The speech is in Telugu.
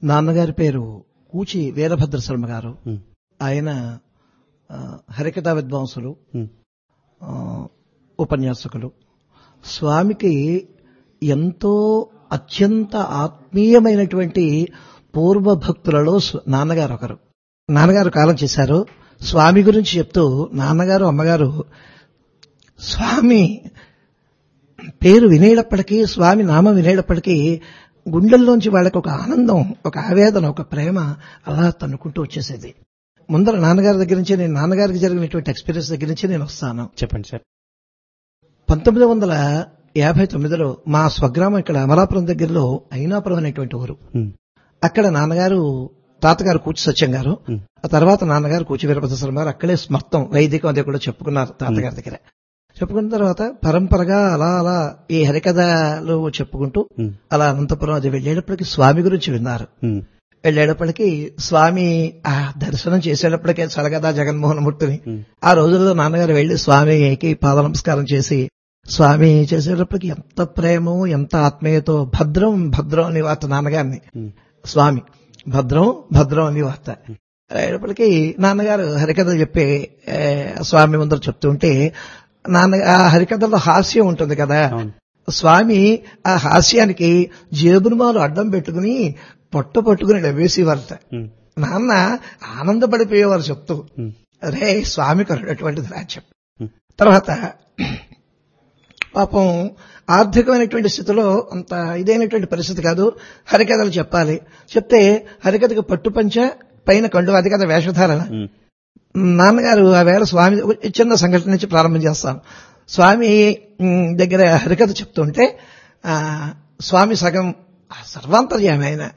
నాన్నగారి పేరు కూచి వీరభద్ర శర్మ గారు ఉమ్, ఆయన ఆ, హరికథా విద్వాంసులు ఉమ్, ఆ, ఉపన్యాసకులు స్వామికి ఎంతో అత్యంత ఆత్మీయమైనటువంటి పూర్వ భక్తులలో స్వ- నాన్నగారు ఒకరు నాన్నగారు కాలం చేశారు స్వామి గురించి చెప్తూ నాన్నగారు అమ్మగారు స్వామి పేరు వినేటప్పటికీ స్వామి నామం వినేటప్పటికీ గుండెల్లోంచి వాళ్ళకి ఒక ఆనందం ఒక ఆవేదన ఒక ప్రేమ అలా తన్నుకుంటూ వచ్చేసేది ముందర నాన్నగారి దగ్గర నుంచి నేను నాన్నగారికి జరిగినటువంటి ఎక్స్పీరియన్స్ దగ్గర నుంచి నేను వస్తాను చెప్పండి సార్ పంతొమ్మిది వందల యాభై తొమ్మిదిలో మా స్వగ్రామం ఇక్కడ అమలాపురం దగ్గరలో అయినాపురం అనేటువంటి ఊరు ఉమ్, అక్కడ నాన్నగారు తాతగారు కూచి సత్యం గారు ఉమ్, ఆ తర్వాత నాన్నగారు కూచి వీరభద్ర శర్మ గారు అక్కడే మొత్తం వైదికం అది కూడా చెప్పుకున్నారు తాతగారి దగ్గర చెప్పుకున్న తర్వాత పరంపరగా అలా అలా ఈ హరికథలు చెప్పుకుంటూ ఉమ్, అలా అనంతపురం అది వెళ్ళేటప్పటికి స్వామి గురించి విన్నారు ఉమ్, వెళ్ళేటప్పటికి స్వామి ఆ దర్శనం చేసేటప్పటికే చలగదా జగన్మోహన్ మూర్తిని ఉమ్, ఆ రోజుల్లో నాన్నగారు వెళ్లి స్వామికి పాద నమస్కారం చేసి స్వామి చేసేటప్పటికి ఎంత ప్రేమో ఎంత ఆత్మీయతో భద్రం భద్రం అని వార్త నాన్నగారిని ఉమ్, స్వామి భద్రం భద్రం అని వార్త అయ్యేటప్పటికి నాన్నగారు హరికథ చెప్పి ఏ, స్వామి ముందర చెప్తుంటే నాన్న ఆ హరికథలో హాస్యం ఉంటుంది కదా అవును స్వామి ఆ హాస్యానికి జేబురుమాలు అడ్డం పెట్టుకుని పొట్ట పట్టుకుని నవ్వేసేవారట ఉమ్, నాన్న ఆనందపడిపోయేవారు చెప్తూ ఉమ్, రే స్వామి కరుడటువంటిది రాజ్యం ఉమ్, తర్వాత పాపం ఆర్థికమైనటువంటి స్థితిలో అంత ఇదైనటువంటి పరిస్థితి కాదు హరికథలు చెప్పాలి చెప్తే హరికథకు పట్టుపంచ పైన కండు అది కదా వేషధారణ ఉమ్, నాన్నగారు ఆ వేళ స్వామి ఒక చిన్న సంఘటన నుంచి ప్రారంభం చేస్తాను స్వామి ఉమ్, దగ్గర హరికథ చెప్తుంటే ఆ, స్వామి సగం సర్వాంతర్యామి ఆయన